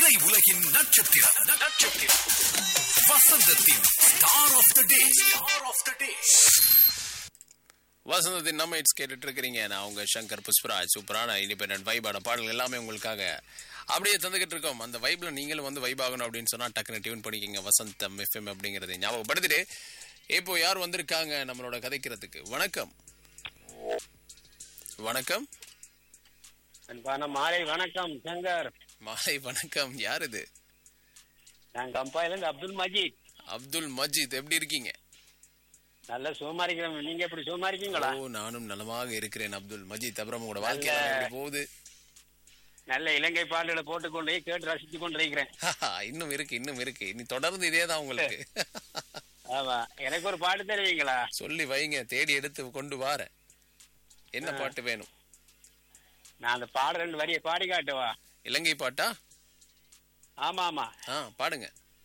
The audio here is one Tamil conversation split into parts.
திரை உலகின் நட்சத்திரம் நட்சத்திரம் வசந்தத்தின் star of the day star of the day வசந்தத்தின் நம்ம இட்ஸ் கேட்டுட்டு இருக்கிறீங்க நான் உங்க சங்கர் புஷ்பராஜ் சூப்பரான இண்டிபெண்டன்ட் வைபான பாடல்கள் எல்லாமே உங்களுக்காக அப்படியே தந்துகிட்டு இருக்கோம் அந்த வைப்ல நீங்களும் வந்து வைப் ஆகணும் அப்படின்னு சொன்னா டக்குனு டியூன் பண்ணிக்கிங்க வசந்தம் எஃப்எம் அப்படிங்கறதை ஞாபகப்படுத்திட்டு இப்போ யார் வந்திருக்காங்க நம்மளோட கதைக்கிறதுக்கு வணக்கம் வணக்கம் அன்பான மாலை வணக்கம் சங்கர் மாலை வணக்கம் யார் இது நான் கம்பாயில இருந்து அப்துல் மஜீத் அப்துல் மஜீத் எப்படி இருக்கீங்க நல்ல சுகமா இருக்கிறேன் நீங்க எப்படி சுகமா இருக்கீங்களா ஓ நானும் நலமாக இருக்கிறேன் அப்துல் மஜீத் அப்புறம் உங்களோட வாழ்க்கை எப்படி போகுது நல்ல இலங்கை பாடல்களை போட்டுக்கொண்டு கேட்டு ரசித்து கொண்டு இருக்கிறேன் இன்னும் இருக்கு இன்னும் இருக்கு இனி தொடர்ந்து இதே தான் உங்களுக்கு ஆமா எனக்கு ஒரு பாட்டு தருவீங்களா சொல்லி வைங்க தேடி எடுத்து கொண்டு வார என்ன பாட்டு வேணும் நான் அந்த பாடல் ரெண்டு வரியை பாடி காட்டுவா இலங்கை பாட்டா ஆமா ஆமா ஆ பாடுங்க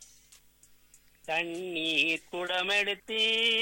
தண்ணீர் குடமெடுத்து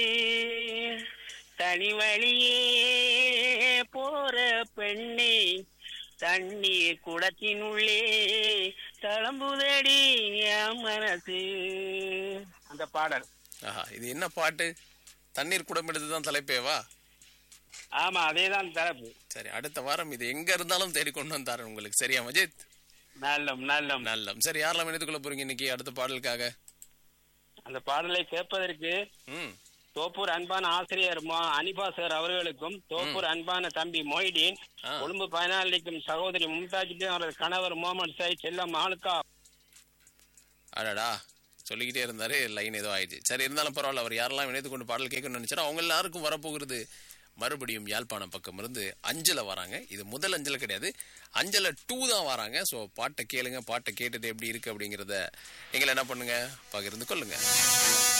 தனி வழியே போற பெண்ணே தண்ணீர் குடத்தினுள்ளே தளம்புதடி என் மனசு அந்த பாடல் ஆஹா இது என்ன பாட்டு தண்ணீர் குடம் எடுத்து தான் தலைப்பேவா ஆமா அதேதான் தரப்பு சரி அடுத்த வாரம் இது எங்க இருந்தாலும் தேடி கொண்டு வந்தாரன் உங்களுக்கு சரியா மஜித் நல்லம் நல்லம் நல்லம் சரி யாரெல்லாம் எடுத்துக்கொள்ள போறீங்க இன்னைக்கு அடுத்த பாடலுக்காக அந்த பாடலை கேட்பதற்கு ம் தோப்பூர் அன்பான ஆசிரியர் மோ- அனிபா சார் அவர்களுக்கும் தோப்பூர் அன்பான தம்பி மொய்டீன் ஆ. கொழும்பு பயனாளிக்கும் சகோதரி மும்தாஜுக்கும் அவரது கணவர் முகமது சாய் செல்லம் ஆளுக்கா அடடா சொல்லிக்கிட்டே இருந்தாரு லைன் ஏதோ ஆயிடுச்சு சரி இருந்தாலும் பரவாயில்ல அவர் யாரெல்லாம் இணைத்து கொண்டு பாடல் கேட்கணும்னு நினைச்சாரோ அவங்க எல்லாருக்கும் வரப்போகிறது மறுபடியும் யாழ்ப்பாணம் பக்கம் இருந்து அஞ்சல வராங்க இது முதல் அஞ்சல கிடையாது அஞ்சல டூ தான் வராங்க ஸோ பாட்டை கேளுங்க பாட்டை கேட்டுட்டு எப்படி இருக்கு அப்படிங்கிறத நீங்க என்ன பண்ணுங்க பகிர்ந்து கொள்ளுங்க